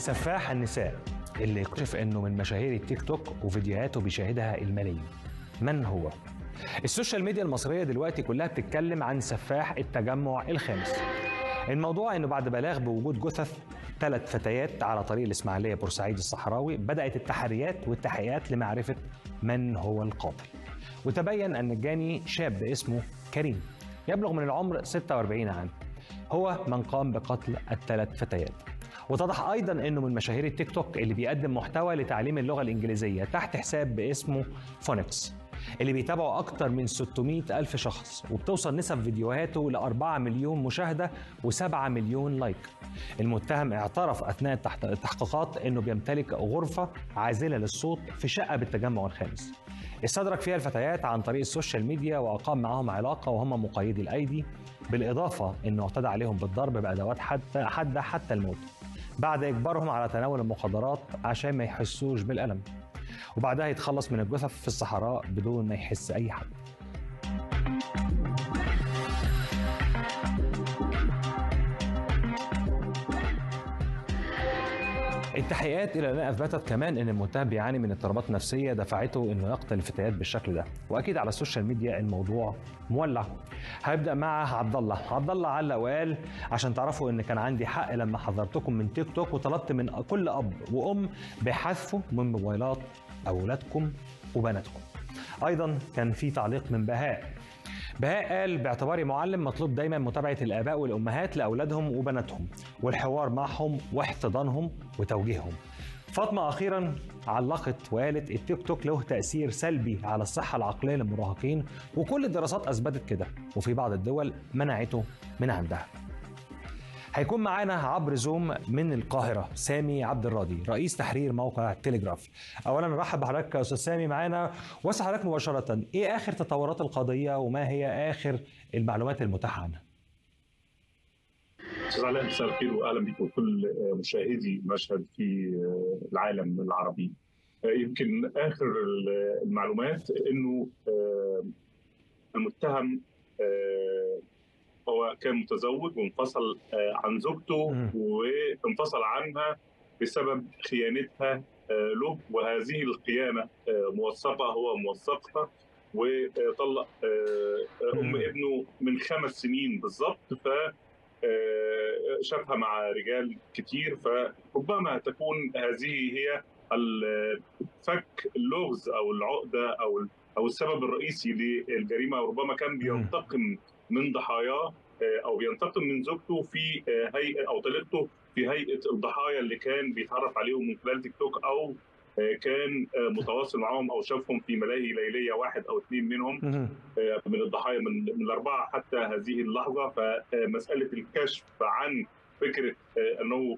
سفاح النساء اللي اكتشف انه من مشاهير التيك توك وفيديوهاته بيشاهدها الملايين من هو السوشيال ميديا المصريه دلوقتي كلها بتتكلم عن سفاح التجمع الخامس الموضوع انه بعد بلاغ بوجود جثث ثلاث فتيات على طريق الاسماعيليه بورسعيد الصحراوي بدات التحريات والتحقيقات لمعرفه من هو القاتل وتبين ان الجاني شاب اسمه كريم يبلغ من العمر 46 عام هو من قام بقتل الثلاث فتيات واتضح ايضا انه من مشاهير التيك توك اللي بيقدم محتوى لتعليم اللغه الانجليزيه تحت حساب باسمه فونكس اللي بيتابعه أكتر من 600 ألف شخص وبتوصل نسب فيديوهاته ل 4 مليون مشاهدة و7 مليون لايك المتهم اعترف أثناء التحت- التحقيقات أنه بيمتلك غرفة عازلة للصوت في شقة بالتجمع الخامس استدرك فيها الفتيات عن طريق السوشيال ميديا وأقام معهم علاقة وهم مقيدي الأيدي بالإضافة أنه اعتدى عليهم بالضرب بأدوات حتى حادة حتى الموت بعد إجبارهم على تناول المخدرات عشان ما يحسوش بالألم وبعدها يتخلص من الجثث في الصحراء بدون ما يحس أي حد التحقيقات الى الان اثبتت كمان ان المتهم بيعاني من اضطرابات نفسيه دفعته انه يقتل الفتيات بالشكل ده واكيد على السوشيال ميديا الموضوع مولع هبدا مع عبد الله عبد الله علق وقال عشان تعرفوا ان كان عندي حق لما حذرتكم من تيك توك وطلبت من كل اب وام بحذفوا من موبايلات اولادكم وبناتكم ايضا كان في تعليق من بهاء بهاء قال باعتباري معلم مطلوب دايما متابعه الاباء والامهات لاولادهم وبناتهم والحوار معهم واحتضانهم وتوجيههم فاطمة أخيرا علقت وقالت التيك توك له تأثير سلبي على الصحة العقلية للمراهقين وكل الدراسات أثبتت كده وفي بعض الدول منعته من عندها هيكون معانا عبر زوم من القاهرة سامي عبد الراضي رئيس تحرير موقع التليجراف أولا نرحب بحضرتك يا أستاذ سامي معانا واسأل حضرتك مباشرة إيه آخر تطورات القضية وما هي آخر المعلومات المتاحة عنها استاذ علاء مساء الخير واهلا بكم كل مشاهدي مشهد في العالم العربي يمكن اخر المعلومات انه المتهم هو كان متزوج وانفصل عن زوجته وانفصل عنها بسبب خيانتها له وهذه الخيانه موثقه هو موثقها وطلق ام ابنه من خمس سنين بالظبط ف شافها مع رجال كتير فربما تكون هذه هي فك اللغز او العقده او او السبب الرئيسي للجريمه وربما كان بينتقم من ضحاياه او بينتقم من زوجته في هيئه او طليقته في هيئه الضحايا اللي كان بيتعرف عليهم من خلال تيك توك او كان متواصل معهم او شافهم في ملاهي ليليه واحد او اثنين منهم من الضحايا من, من الاربعه حتى هذه اللحظه فمساله الكشف عن فكره انه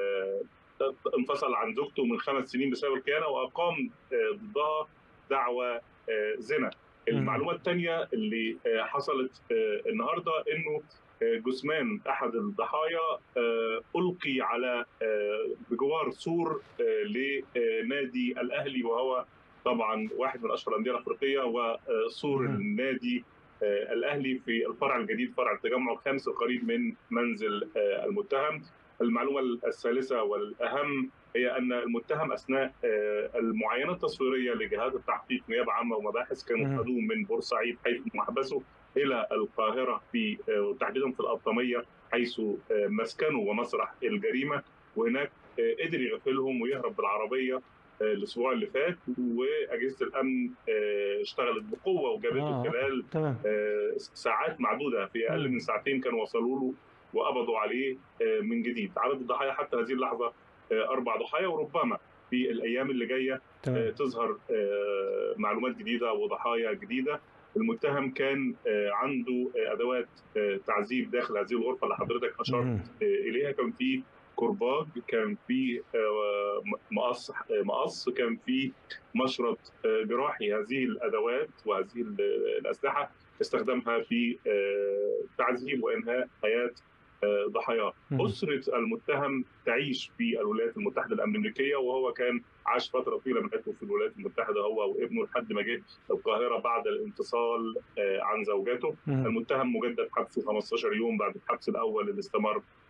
انفصل عن زوجته من خمس سنين بسبب الخيانه واقام ضدها دعوى زنا. المعلومه الثانيه اللي حصلت النهارده انه جثمان احد الضحايا القي على بجوار سور لنادي الاهلي وهو طبعا واحد من اشهر الانديه الافريقيه وسور النادي الاهلي في الفرع الجديد فرع التجمع الخامس القريب من منزل المتهم المعلومه الثالثه والاهم هي ان المتهم اثناء المعاينه التصويريه لجهات التحقيق نيابه عامه ومباحث كانوا خدوه من بورسعيد حيث محبسه الى القاهره في تحديدا في القطاميه حيث مسكنه ومسرح الجريمه وهناك قدر يغفلهم ويهرب بالعربيه الاسبوع اللي فات واجهزه الامن اشتغلت بقوه وجابته آه. خلال آه ساعات معدوده في اقل من ساعتين كانوا وصلوا له وقبضوا عليه من جديد عدد الضحايا حتى هذه اللحظه اربع ضحايا وربما في الايام اللي جايه تمام. تظهر معلومات جديده وضحايا جديده المتهم كان عنده ادوات تعذيب داخل هذه الغرفه اللي حضرتك اشرت اليها كان في كرباج كان في مقص مقص كان في مشرط جراحي هذه الادوات وهذه الاسلحه استخدمها في تعذيب وانهاء حياه ضحاياه أسرة المتهم تعيش في الولايات المتحدة الأمريكية وهو كان عاش فترة طويلة من حياته في الولايات المتحدة هو وابنه لحد ما جه القاهرة بعد الانفصال عن زوجته المتهم مجدد حبسه 15 يوم بعد الحبس الأول اللي استمر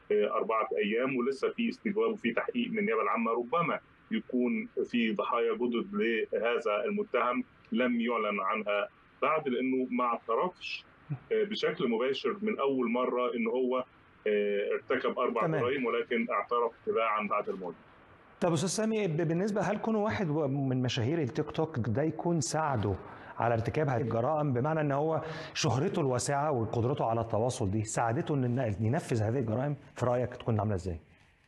أربعة أيام ولسه في استجواب وفي تحقيق من النيابة العامة ربما يكون في ضحايا جدد لهذا المتهم لم يعلن عنها بعد لأنه ما اعترفش بشكل مباشر من أول مرة إن هو ارتكب أربع جرائم ولكن اعترف تباعا بعد الموت طب استاذ سامي بالنسبه هل كونه واحد من مشاهير التيك توك ده يكون ساعده على ارتكاب هذه الجرائم بمعنى ان هو شهرته الواسعه وقدرته على التواصل دي ساعدته ان ينفذ هذه الجرائم في رايك تكون عامله ازاي؟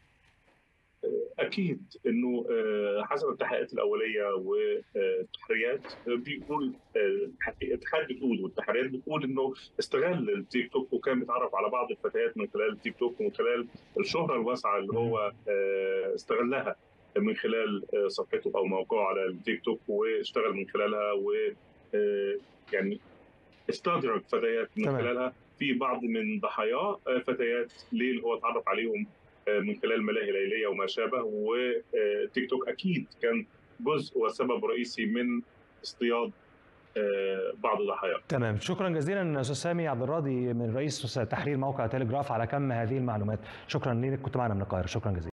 اكيد انه حسب التحقيقات الاوليه والتحريات بيقول الاتحاد بتقول والتحريات بتقول انه استغل التيك توك وكان بيتعرف على بعض الفتيات من خلال التيك توك ومن خلال الشهره الواسعه اللي هو استغلها من خلال صفحته او موقعه على التيك توك واشتغل من خلالها و يعني استدرج فتيات من تمام. خلالها في بعض من ضحاياه فتيات ليل هو اتعرف عليهم من خلال ملاهي ليليه وما شابه وتيك توك اكيد كان جزء وسبب رئيسي من اصطياد بعض ضحاياه. تمام شكرا جزيلا استاذ سامي عبد الراضي من رئيس تحرير موقع تلجراف على كم هذه المعلومات شكرا لك كنت معنا من القاهره شكرا جزيلا